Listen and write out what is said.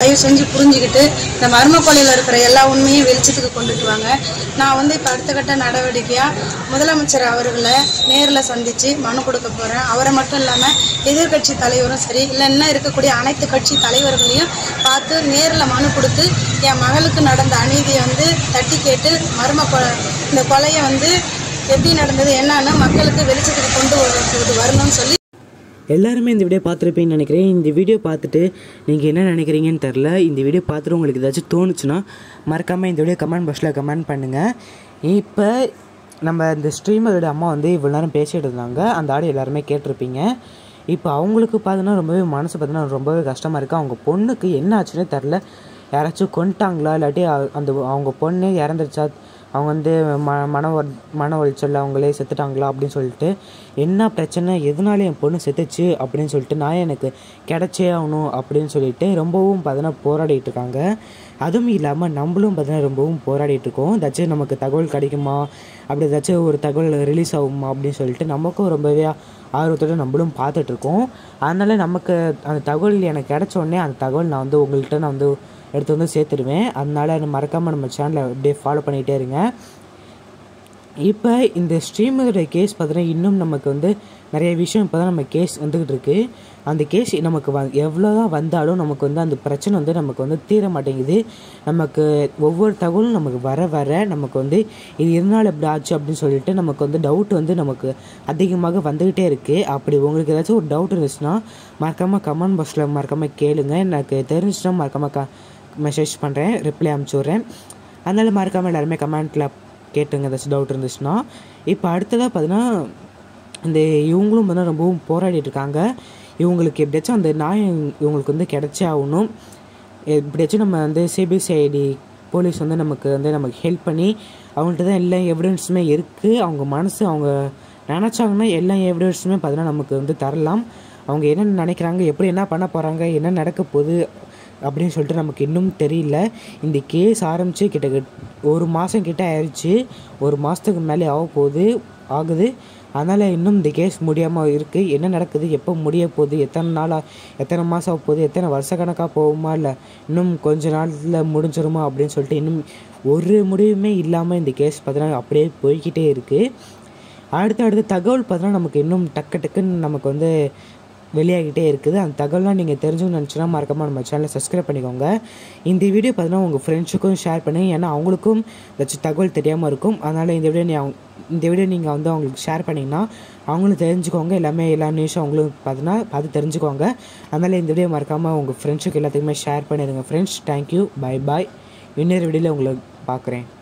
தயவு செஞ்சு புரிஞ்சுக்கிட்டு இந்த மர்ம கொலையில் இருக்கிற எல்லா உண்மையும் வெளிச்சத்துக்கு கொண்டுட்டு வாங்க நான் வந்து இப்போ அடுத்த கட்ட நடவடிக்கையாக முதலமைச்சர் அவர்களை நேரில் சந்தித்து மனு கொடுக்க போகிறேன் அவரை மட்டும் இல்லாமல் எதிர்க்கட்சி தலைவரும் சரி இல்லை இன்னும் இருக்கக்கூடிய அனைத்து கட்சி தலைவர்களையும் பார்த்து நேரில் மனு கொடுத்து என் மகளுக்கு நடந்த அநீதியை வந்து தட்டி கேட்டு மர்ம கொ இந்த கொலையை வந்து எப்படி நடந்தது என்னன்னு மக்களுக்கு வெளிச்சத்துக்கு கொண்டு வர- வரணும்னு சொல்லி எல்லாருமே இந்த வீடியோ பார்த்துருப்பீங்கன்னு நினைக்கிறேன் இந்த வீடியோ பார்த்துட்டு நீங்கள் என்ன நினைக்கிறீங்கன்னு தெரில இந்த வீடியோ பார்த்துட்டு உங்களுக்கு ஏதாச்சும் தோணுச்சுன்னா மறக்காமல் இந்த வீடியோ கமெண்ட் பாக்ஸில் கமெண்ட் பண்ணுங்கள் இப்போ நம்ம இந்த ஸ்ட்ரீமரோட அம்மா வந்து இவ்வளோ நேரம் பேசிகிட்டு இருந்தாங்க அந்த ஆடியோ எல்லாருமே கேட்டிருப்பீங்க இப்போ அவங்களுக்கு பார்த்தீங்கன்னா ரொம்பவே மனசு பார்த்தீங்கன்னா ரொம்பவே கஷ்டமாக இருக்குது அவங்க பொண்ணுக்கு என்ன ஆச்சுன்னே தெரில யாராச்சும் கொண்டுட்டாங்களா இல்லாட்டி அ- அந்த அவங்க பொண்ணு இறந்துருச்சா அவங்க வந்து ம மன உட- மன உளைச்சல் அவங்களே செத்துட்டாங்களா அப்படின்னு சொல்லிட்டு என்ன பிரச்சனை எதனால என் பொண்ணு செத்துச்சு அப்படின்னு சொல்லிட்டு நான் எனக்கு கிடைச்சே ஆகணும் அப்படின்னு சொல்லிட்டு ரொம்பவும் பார்த்தீங்கன்னா போராடிட்டு இருக்காங்க அதுவும் இல்லாமல் நம்மளும் பார்த்தீங்கன்னா ரொம்பவும் போராடிட்டு இருக்கோம் ஏதாச்சும் நமக்கு தகவல் கிடைக்குமா அப்படி ஏதாச்சும் ஒரு தகவல் ரிலீஸ் ஆகுமா அப்படின்னு சொல்லிட்டு நமக்கும் ரொம்பவே ஆர்வத்தோட நம்மளும் பார்த்துட்டு இருக்கோம் அதனால நமக்கு அந்த தகவல் எனக்கு கிடைச்ச உடனே அந்த தகவல் நான் வந்து உங்கள்கிட்ட நான் வந்து எடுத்து வந்து சேர்த்துடுவேன் அதனால மறக்காமல் நம்ம சேனலை அப்படியே ஃபாலோ பண்ணிகிட்டே இருங்க இப்போ இந்த ஸ்ட்ரீமரோட கேஸ் பார்த்தீங்கன்னா இன்னும் நமக்கு வந்து நிறைய விஷயம் இப்போ தான் நம்ம கேஸ் வந்துக்கிட்டு இருக்கு அந்த கேஸ் நமக்கு வ எவ்வளோ தான் வந்தாலும் நமக்கு வந்து அந்த பிரச்சனை வந்து நமக்கு வந்து தீர மாட்டேங்குது நமக்கு ஒவ்வொரு தகவலும் நமக்கு வர வர நமக்கு வந்து இது எதனால் இப்படி ஆச்சு அப்படின்னு சொல்லிட்டு நமக்கு வந்து டவுட் வந்து நமக்கு அதிகமாக வந்துக்கிட்டே இருக்குது அப்படி உங்களுக்கு ஏதாச்சும் ஒரு டவுட் இருந்துச்சுன்னா மறக்காமல் கமெண்ட் பாக்ஸில் மறக்காமல் கேளுங்க எனக்கு தெரிஞ்சுச்சுன்னா மறக்காமல் க மெசேஜ் பண்ணுறேன் ரிப்ளை அனுப்பிச்சி விட்றேன் அதனால் மறக்காமல் எல்லாருமே கமெண்ட்டில் கேட்டுங்க ஏதாச்சும் டவுட் இருந்துச்சுன்னா இப்போ அடுத்ததாக பார்த்தீங்கன்னா இந்த இவங்களும் வந்து ரொம்பவும் போராடிட்டு இருக்காங்க இவங்களுக்கு எப்படியாச்சும் அந்த நியாயம் இவங்களுக்கு வந்து கிடைச்சே ஆகணும் எப்படியாச்சும் நம்ம வந்து சிபிசிஐடி போலீஸ் வந்து நமக்கு வந்து நமக்கு ஹெல்ப் பண்ணி அவங்கள்ட்ட தான் எல்லா எவிடன்ஸுமே இருக்குது அவங்க மனசு அவங்க நினச்சாங்கன்னா எல்லா எவிடன்ஸுமே பார்த்தீங்கன்னா நமக்கு வந்து தரலாம் அவங்க என்ன நினைக்கிறாங்க எப்படி என்ன பண்ண போகிறாங்க என்ன நடக்க போகுது அப்படின்னு சொல்லிட்டு நமக்கு இன்னும் தெரியல இந்த கேஸ் ஆரம்பித்து கிட்டத்தட்ட ஒரு மாதம் கிட்ட ஆயிடுச்சு ஒரு மாதத்துக்கு மேலே ஆக போகுது ஆகுது அதனால் இன்னும் இந்த கேஸ் முடியாமல் இருக்குது என்ன நடக்குது எப்போ முடிய போகுது எத்தனை நாளாக எத்தனை மாதம் ஆக போகுது எத்தனை வருஷக்கணக்காக போகுமா இல்லை இன்னும் கொஞ்ச நாளில் முடிஞ்சிருமா அப்படின்னு சொல்லிட்டு இன்னும் ஒரு முடிவுமே இல்லாமல் இந்த கேஸ் பார்த்தீங்கன்னா அப்படியே போய்கிட்டே இருக்குது அடுத்த அடுத்த தகவல் பார்த்தீங்கன்னா நமக்கு இன்னும் டக்கு டக்குன்னு நமக்கு வந்து வெளியாகிட்டே இருக்குது அந்த தகவலாம் நீங்கள் தெரிஞ்சுக்கணும்னு நினச்சினா மறக்காமல் நம்ம சேனலை சப்ஸ்கிரைப் பண்ணிக்கோங்க இந்த வீடியோ பார்த்தீங்கன்னா உங்கள் ஃப்ரெண்ட்ஸுக்கும் ஷேர் பண்ணி ஏன்னா அவங்களுக்கும் ஏதாச்சும் தகவல் தெரியாமல் இருக்கும் அதனால் இந்த வீடியோ நீ அவங்க இந்த வீடியோ நீங்கள் வந்து அவங்களுக்கு ஷேர் பண்ணிங்கன்னா அவங்களும் தெரிஞ்சுக்கோங்க எல்லாமே எல்லா நியூஸும் அவங்களும் பார்த்தீங்கன்னா பார்த்து தெரிஞ்சுக்கோங்க அதனால் இந்த வீடியோ மறக்காமல் உங்கள் ஃப்ரெண்ட்ஸுக்கு எல்லாத்துக்குமே ஷேர் பண்ணிடுங்க ஃப்ரெண்ட்ஸ் தேங்க்யூ பை பாய் இன்னொரு வீடியோவில் உங்களை பார்க்குறேன்